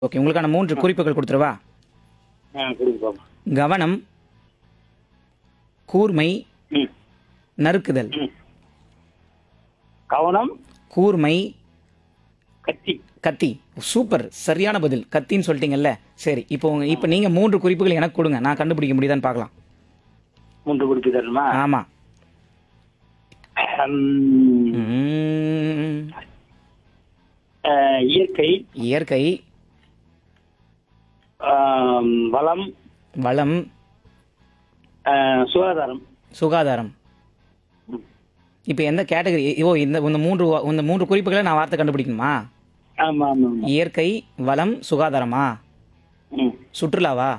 Okay உங்களுக்கான மூன்று குறிப்புகள் கொடுத்துருவா ஆ கொடுங்க பாப்போம் கவனம் கூர்மை ம் நறுக்குதல் ம் கவனம் கூர்மை கத்தி கத்தி சூப்பர் சரியான பதில் கத்தின்னு சொல்லிட்டீங்கல்ல சரி இப்போ உங்க இப்போ நீங்க மூன்று குறிப்புகள் எனக்கு கொடுங்க நான் கண்டுபிடிக்க முடியுதான்னு பார்க்கலாம் மூன்று குறிப்பு தரணுமா ஆமா ம், உம், ஆ, இயற்கை இயற்கை ஆம், வளம் வளம் ஆ, சுகாதாரம் சுகாதாரம் இப்போ எந்த கேட்டகரி ஓ இந்த இந்த மூன்று வா- இந்த மூன்று குறிப்புகளை நான் வார்த்தை கண்டுபிடிக்கணுமா ஆமா ஆமா ஆமா இயற்கை வளம் சுகாதாரமா ம் சுற்றுலாவா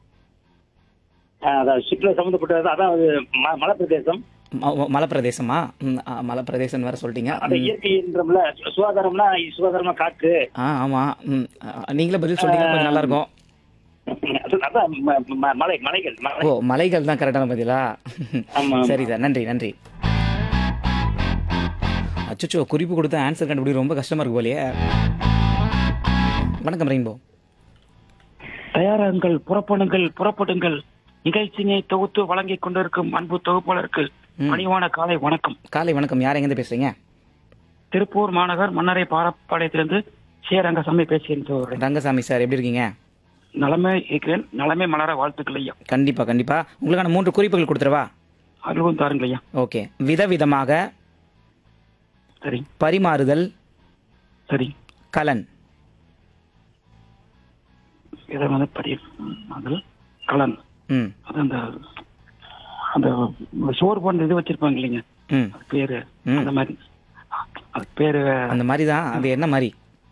ஆ, அதான் சுற்றுலா சம்மந்தப்பட்டது அதான் அது ம- மலைப்பிரதேசம் ம- ம- மலைப்பிரதேசமா ம், ஆ, மலைப்பிரதேசம் வேற சொல்லிட்டீங்க அந்த இயற்கைன்றோம்ல சு- சுகாதாரம்னா சுகாதாரமா காற்று ஆ ஆமா ம், ஆ, நீங்களே பதில் சொல்றீங்க கொஞ்சம் நல்லா இருக்கும் அது- அதான் ம- ம- மலை மலைகள் மலை ஓ மலைகள் தான் கரெக்டான பதிலா ஆமா சரி சார் நன்றி நன்றி அச்சோ குறிப்பு கொடுத்த ஆன்சர் கண்டுபிடி ரொம்ப கஷ்டமா இருக்கு போலயே வணக்கம் ரெயின்போ தயாராகுங்கள் புறப்படுங்கள் புறப்படுங்கள் நிகழ்ச்சியை தொகுத்து வழங்கிக் கொண்டிருக்கும் அன்பு தொகுப்பாளருக்கு பணிவான காலை வணக்கம் காலை வணக்கம் யார் எங்கேருந்து பேசுறீங்க திருப்பூர் மாநகர் மன்னரை பாரப்பாளையத்திலிருந்து சே ரங்கசாமி பேசுகிறேன் ரங்கசாமி சார் எப்படி இருக்கீங்க நலமே இருக்கிறேன் நலமே மலர வாழ்த்துக்கள் ஐயா கண்டிப்பா கண்டிப்பா உங்களுக்கான மூன்று குறிப்புகள் கொடுத்துருவா அருளும் தாருங்கள் ஐயா ஓகே விதவிதமாக சரி பரிமாறுதல் சரி கலன் இதை வந்து படி அது கலன் ம் அது அந்த அந்த சோறு போன்ற இது வச்சிருப்பாங்க இல்லைங்க ம் அது பேரு ம். அந்த மாதிரி அது பேரு அந்த மாதிரி தான் அது என்ன மாதிரி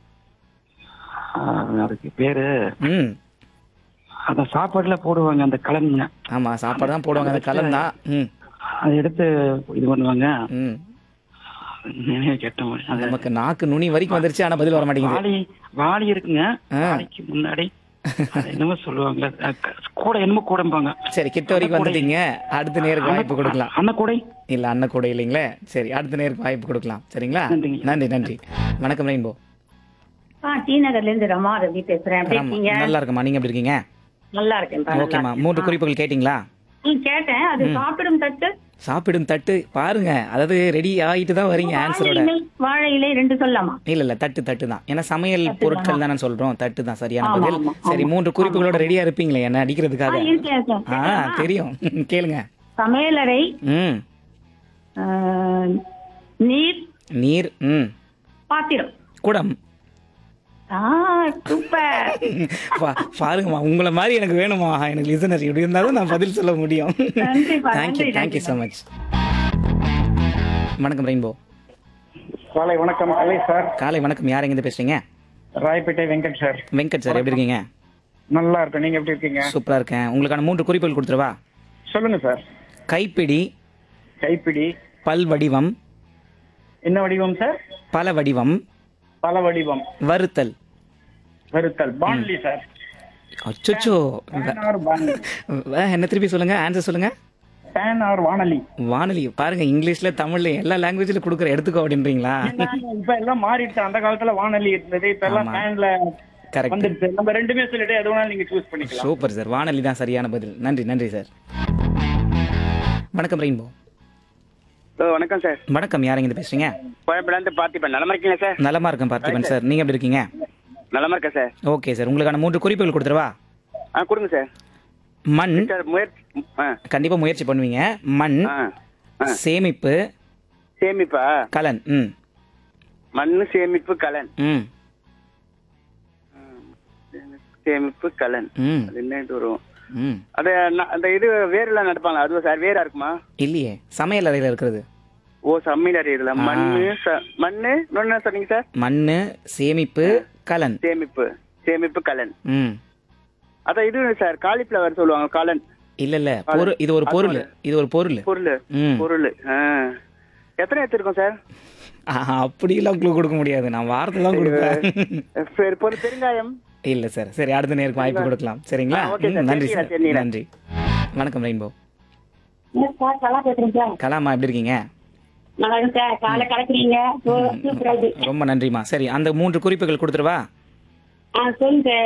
ஆ, அதுக்கு பேரு ம் அந்த சாப்பாடுல போடுவாங்க அந்த கலனுங்க ஆமா சாப்பாடு தான் போடுவாங்க அந்த கலன் தான் ம் அதை எடுத்து இது பண்ணுவாங்க ம் நினைவு கெட்ட மாதிரி. அது நமக்கு நாக்கு நுனி வரைக்கும் வந்துருச்சு ஆனா பதில் வர மாட்டேங்குது வாளி வாளி இருக்குங்க ஆ. வாளிக்கு முன்னாடி அது என்னமோ சொல்லுவாங்க அஹ் க- கூட என்னமோ கூடம்பாங்க சரி கிட்ட வரைக்கும் வந்துட்டீங்க அடுத்த நேருக்கு வாய்ப்பு கொடுக்கலாம் அன்னக்கூடை இல்ல அண்ணன் கூட இல்லைங்களே சரி அடுத்த நேருக்கு வாய்ப்பு கொடுக்கலாம் சரிங்களா நன்றிங்க. நன்றி நன்றி வணக்கம் ரெயின்போ ஆ டி நகர்ல இருந்து ரமா ரவி பேசுறேன் எப்படி இருக்கீங்க நல்லா இருக்கம்மா நீங்க எப்படி இருக்கீங்க நல்லா இருக்கேன் பா, நல்லா ஓகேம்மா இருக்கேன். மூன்று குறிப்புகள் கேட்டிங்களா ம், கேட்டேன் அது சாப்பிடும் தட்டு சாப்பிடும் தட்டு பாருங்க அதாவது ரெடி ஆகிட்டு தான் வரீங்க வாழை ஆன்சரோட இலை வாழை இலை ரெண்டு சொல்லலாமா இல்ல இல்ல தட்டு தட்டு தான் ஏன்னா சமையல் பொருட்கள் தானே சொல்றோம் தட்டு தான் சரியான ஆமா, பதில் ஆமா, சரி மூன்று குறிப்புகளோட ரெடியா இருப்பீங்களே என்ன ஆ, அடிக்கிறதுக்காக இருக்கேன் இருக்கேன். ஆ தெரியும் கேளுங்க சமையலறை ம் ஆ, நீர் நீர் ம் பாத்திரம் குடம் ஆ சூப்பர் பா- பாருங்கம்மா உங்களை மாதிரி எனக்கு வேணுமா எனக்கு லிசனர் இப்படி இருந்தாலும் நான் பதில் சொல்ல முடியும் நன்றிப்பா, தேங்க்யூ நன்றி, தேங்க்யூ ஸோ மச் வணக்கம் ரெயின்போ காலை வணக்கம் கலை சார் காலை வணக்கம் யார் எங்கேருந்து பேசுறீங்க ராயப்பேட்டை வெங்கட் சார் வெங்கட் சார் எப்படி இருக்கீங்க நல்லா இருக்கேன் நீங்க எப்படி இருக்கீங்க சூப்பரா இருக்கேன் உங்களுக்கான மூன்று குறிப்புகள் கொடுத்துருவா சொல்லுங்க சார் கைப்பிடி கைப்பிடி பல் வடிவம் என்ன வடிவம் சார் பல வடிவம் பல வடிவம் வறுத்தல் வருத்தல் பான்லி சார் அச்சோ பேன் ஆர் பான்லி என்ன திருப்பி சொல்லுங்க ஆன்சர் சொல்லுங்க பேன் ஆர் வானலி வானொலி பாருங்க இங்கிலீஷ்ல தமிழ்ல எல்லா லாங்குவேஜ்ல கொடுக்குற எடுத்துக்கோ அப்படின்றீங்களா இப்ப எல்லாம் மாறிடுச்சு அந்த காலத்துல வானலி இருந்தது இப்ப எல்லாம் ஆமா. பேன்ல கரெக்ட் வந்துடுச்சு நம்ம ரெண்டுமே சொல்லிட்டு எது வேணாலும் நீங்க சூஸ் பண்ணிக்கலாம் சூப்பர் சார் வானொலி தான் சரியான பதில் நன்றி நன்றி சார் வணக்கம் ரெயின்போ ஹலோ வணக்கம் சார் வணக்கம் யார் எங்க பேசுறீங்க கோயம்பேடு பார்த்திபன் நலமா இருக்கீங்களா சார் நலமா இருக்கேன் பார்த்திபன் சார் நீங்க எப்படி இருக்கீங்க நலமா இருக்கேன் சார் ஓகே சார் உங்களுக்கான மூன்று குறிப்புகள் கொடுத்துருவா ஆ கொடுங்க சார் மண் சார் முயற்சி ஆ கண்டிப்பா முயற்சி பண்ணுவீங்க மண் ஆ ஆ சேமிப்பு சேமிப்பா கலன் ம் மண்ணு சேமிப்பு கலன் ம் சேமிப்பு கலன் ம் அது என்ன இது வரும் ம் அது ந- அந்த இது வேர்லாம் நடப்பாங்க அதுவா சார் வேரா இருக்குமா இல்லையே சமையல் அறையில் இருக்கிறது ஓ சமையல் அறையில மண்ணு ச- மண்ணு இன்னொன்னு என்ன சொன்னீங்க சார் மண் சேமிப்பு கலன் சேமிப்பு சேமிப்பு கலன் ம் அதான் இது சார் காலிஃபிளவர் சொல்லுவாங்க கலன் இல்ல இல்ல பொருள் இது ஒரு பொருள் இது ஒரு பொருள் பொருள் ம் பொருள் ஆ. எத்தனை எடுத்திருக்கோம் சார் ஆஹா, அப்படியெல்லாம் க்ளூ கொடுக்க முடியாது நான் வார்த்தை தான் கொடுப்பேன் சரி பொருள் பெருங்காயம் இல்ல சார் சரி அடுத்த நேருக்கு வாய்ப்பு கொடுக்கலாம் சரிங்களா ஆ, okay sir. ம், நன்றி தெரிஞ்சுக்கிறேன், சார் தெரிஞ்சுக்கிறேன். நன்றி வணக்கம் ரெயின்போ என்ன சார் நல்லா பேசுறீங்க சார் கலாமா எப்படி இருக்கீங்க நல்லா இருக்கு சார் காலை கலக்குறீங்க சூப்பரா இருக்கு ரொம்ப நன்றிமா சரி அந்த மூன்று குறிப்புகள் கொடுத்துருவா ஆ சொல்லுங்க